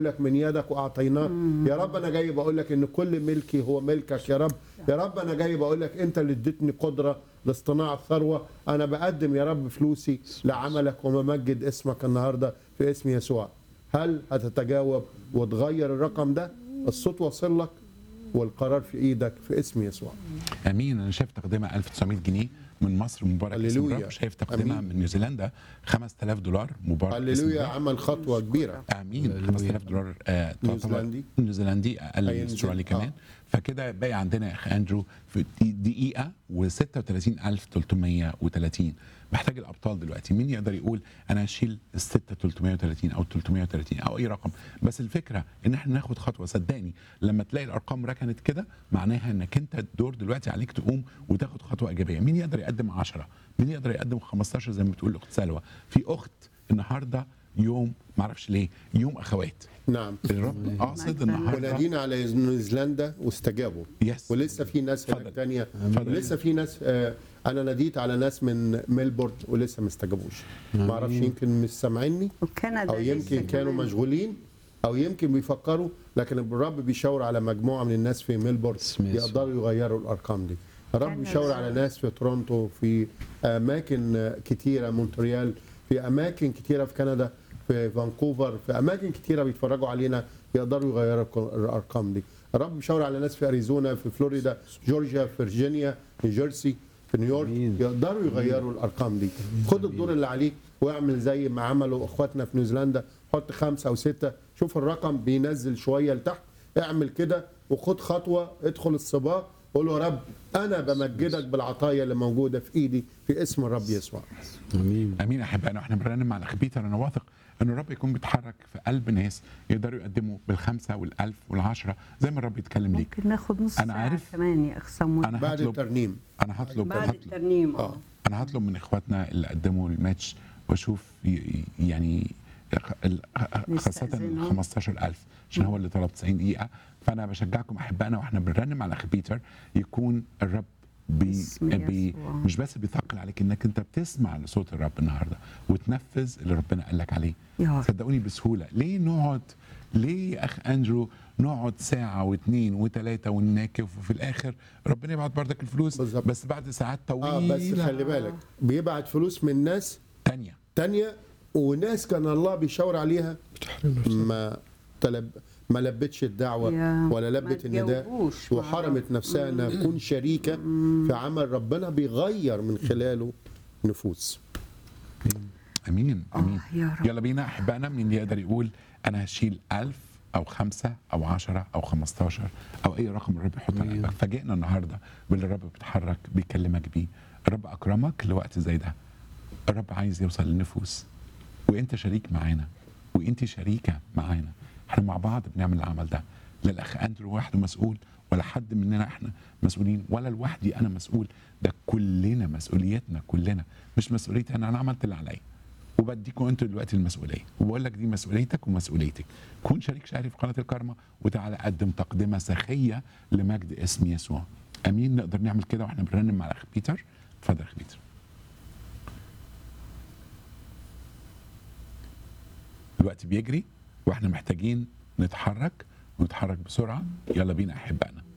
لك من يدك واعطيناك يا رب انا جاي بقول لك ان كل ملكي هو ملكك يا رب يا رب انا جاي بقول لك انت اللي اديتني قدره لاصطناع الثروه انا بقدم يا رب فلوسي لعملك وممجد اسمك النهارده في اسم يسوع هل هتتجاوب وتغير الرقم ده الصوت واصل لك والقرار في ايدك في اسم يسوع امين انا شايف تقديمها 1900 جنيه من مصر مبارك اسم هللويا. الرب شايف تقديمها أمين. من نيوزيلندا 5000 دولار مبارك اسم هللويا الرب. عمل خطوه كبيره امين 5000 دولار آه تعتبر نيوزيلندي. نيوزيلندي اقل من هينزل. استرالي آه. كمان فكده باقي عندنا يا اخ اندرو في دقيقه و36330 محتاج الابطال دلوقتي مين يقدر يقول انا هشيل ال 6330 او 330 او اي رقم بس الفكره ان احنا ناخد خطوه صدقني لما تلاقي الارقام ركنت كده معناها انك انت الدور دلوقتي عليك تقوم وتاخد خطوه ايجابيه مين يقدر يقدم 10 مين يقدر يقدم 15 زي ما بتقول الاخت سلوى في اخت النهارده يوم معرفش ليه يوم اخوات نعم الرب قاصد النهارده ونادينا على نيوزيلندا واستجابوا يس ولسه في ناس هناك اتفضل. تانية اتفضل. لسه في ناس آه، انا ناديت على ناس من ميلبورن ولسه ما استجابوش ما اعرفش يمكن مش سامعيني وكندا او لسه يمكن كانوا كمان. مشغولين او يمكن بيفكروا لكن الرب بيشاور على مجموعه من الناس في ميلبورن اسم يسوع. يقدروا يغيروا الارقام دي الرب كندا. بيشاور على ناس في تورونتو في اماكن آه، كتيره مونتريال في اماكن كتيره في كندا في فانكوفر في اماكن كتيره بيتفرجوا علينا يقدروا يغيروا الك- الارقام دي الرب بيشاور على ناس في اريزونا في فلوريدا جورجيا فيرجينيا نيوجيرسي في نيويورك آمين. يقدروا يغيروا الارقام دي خد الدور اللي عليك واعمل زي ما عملوا اخواتنا في نيوزيلندا حط خمسه او سته شوف الرقم بينزل شويه لتحت اعمل كده وخد خطوه ادخل السباق قول له يا رب انا بمجدك بالعطايا اللي موجوده في ايدي في اسم الرب يسوع امين امين احبائنا واحنا بنرنم مع الاخ بيتر انا واثق ان الرب يكون بيتحرك في قلب ناس يقدروا يقدموا بالخمسه والالف والعشره زي ما الرب يتكلم ليك ممكن ناخد نص أنا ساعة عارف. كمان يا اخ صمود انا بعد هطلب الترنيم انا هطلب بعد هطلب الترنيم اه انا هطلب من اخواتنا اللي قدموا الماتش واشوف ي- يعني ال- خاصة ال نستأذنهم. 15000 عشان هو اللي طلب 90 دقيقة فأنا بشجعكم أحبائنا وإحنا بنرنم على أخ بيتر يكون الرب بي باسم بي يسوع. مش بس بيثقل عليك انك انت بتسمع لصوت الرب النهارده وتنفذ اللي ربنا قال لك عليه يا رب. صدقوني بسهوله ليه نقعد ليه يا اخ اندرو نقعد ساعه واثنين وثلاثه ونناكف وفي الاخر ربنا يبعت بردك الفلوس بالظبط. بس بعد ساعات اه طويله بس خلي بالك بيبعت فلوس من ناس تانية تانية وناس كان الله بيشاور عليها ما تلب ما لبتش الدعوه يا ولا ما لبت النداء تجاوبوش مع وحرمت نفسها انها تكون شريكه في عمل ربنا بيغير من خلاله نفوس امين امين آه يا رب. يلا بينا احبائنا مين اللي يقدر يقول انا هشيل ألف او خمسة او عشرة او خمستاشر او اي رقم الرب يحط على قلبك فاجئنا النهارده باللي الرب بيتحرك بيكلمك بيه الرب اكرمك لوقت زي ده الرب عايز يوصل للنفوس وانت شريك معانا وانت شريكه معانا احنا مع بعض بنعمل العمل ده لا الاخ اندرو وحده مسؤول ولا حد مننا احنا مسؤولين ولا لوحدي انا مسؤول ده كلنا مسؤوليتنا كلنا مش مسؤوليتي انا انا عملت اللي عليا وبديكم انتوا دلوقتي المسؤوليه وبقول لك دي مسؤوليتك ومسؤوليتك كون شريك شهري في قناه الكارما وتعالى قدم تقدمه سخيه لمجد اسم يسوع امين نقدر نعمل كده واحنا بنرنم مع الاخ بيتر اتفضل يا اخ بيتر الوقت بيجري واحنا محتاجين نتحرك ونتحرك بسرعه يلا بينا احبائنا